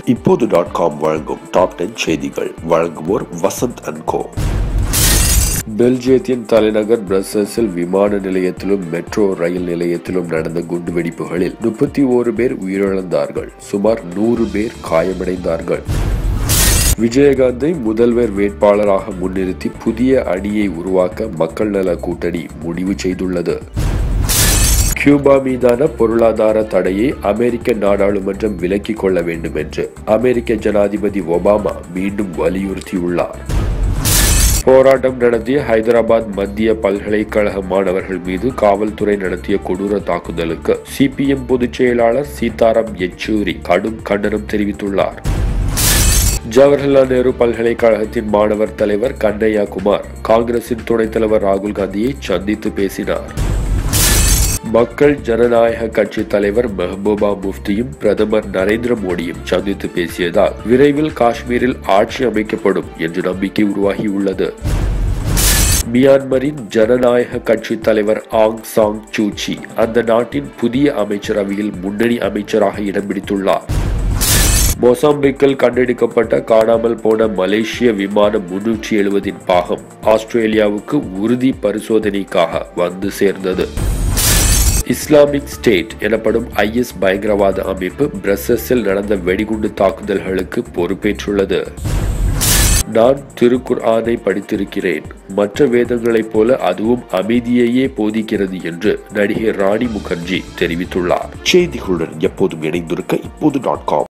இப்போது dot com வழங்கும் top ten செய்திகள் வழங்குவோர் வசந்த் அண்ட் கோ பெல்ஜியத்தின் தலைநகர் பிரசல்ஸில் விமான நிலையத்திலும் மெட்ரோ ரயில் நிலையத்திலும் நடந்த குண்டுவெடிப்புகளில் முப்பத்தி ஓரு பேர் உயிரிழந்தார்கள் சுமார் நூறு பேர் காயமடைந்தார்கள் விஜயகாந்தை முதல்வர் வேட்பாளராக முன்னிறுத்தி புதிய அணியை உருவாக்க மக்கள் நல கூட்டணி முடிவு செய்துள்ளது கியூபா மீதான பொருளாதார தடையை அமெரிக்க நாடாளுமன்றம் விலக்கிக் கொள்ள வேண்டும் என்று அமெரிக்க ஜனாதிபதி ஒபாமா மீண்டும் வலியுறுத்தியுள்ளார் போராட்டம் நடத்திய ஹைதராபாத் மத்திய பல்கலைக்கழக மாணவர்கள் மீது காவல்துறை நடத்திய கொடூர தாக்குதலுக்கு சிபிஎம் பொதுச் செயலாளர் சீதாராம் யெச்சூரி கடும் கண்டனம் தெரிவித்துள்ளார் ஜவஹர்லால் நேரு பல்கலைக்கழகத்தின் மாணவர் தலைவர் கண்ணையா குமார் காங்கிரசின் துணைத் தலைவர் ராகுல் காந்தியை சந்தித்து பேசினார் மக்கள் ஜனநாயக கட்சி தலைவர் மெஹபூபா முஃப்தியும் பிரதமர் நரேந்திர மோடியும் சந்தித்து பேசியதால் விரைவில் காஷ்மீரில் ஆட்சி அமைக்கப்படும் என்று நம்பிக்கை உருவாகியுள்ளது மியான்மரின் ஜனநாயக கட்சி தலைவர் ஆங் சாங் சூச்சி அந்த நாட்டின் புதிய அமைச்சரவையில் முன்னணி அமைச்சராக இடம் பிடித்துள்ளார் மொசாம்பிக்கில் கண்டெடுக்கப்பட்ட காணாமல் போன மலேசிய விமானம் முன்னூற்றி எழுபதின் பாகம் ஆஸ்திரேலியாவுக்கு உறுதி பரிசோதனைக்காக வந்து சேர்ந்தது இஸ்லாமிக் ஸ்டேட் எனப்படும் ஐஎஸ் பயங்கரவாத அமைப்பு பிரசஸில் நடந்த வெடிகுண்டு தாக்குதல்களுக்கு பொறுப்பேற்றுள்ளது நான் திருக்குர் ஆனை படித்திருக்கிறேன் மற்ற வேதங்களைப் போல அதுவும் அமைதியையே போதிக்கிறது என்று நடிகை ராணி முகர்ஜி தெரிவித்துள்ளார் செய்திகளுடன் எப்போதும் இணைந்திருக்க இப்போது டாட் காம்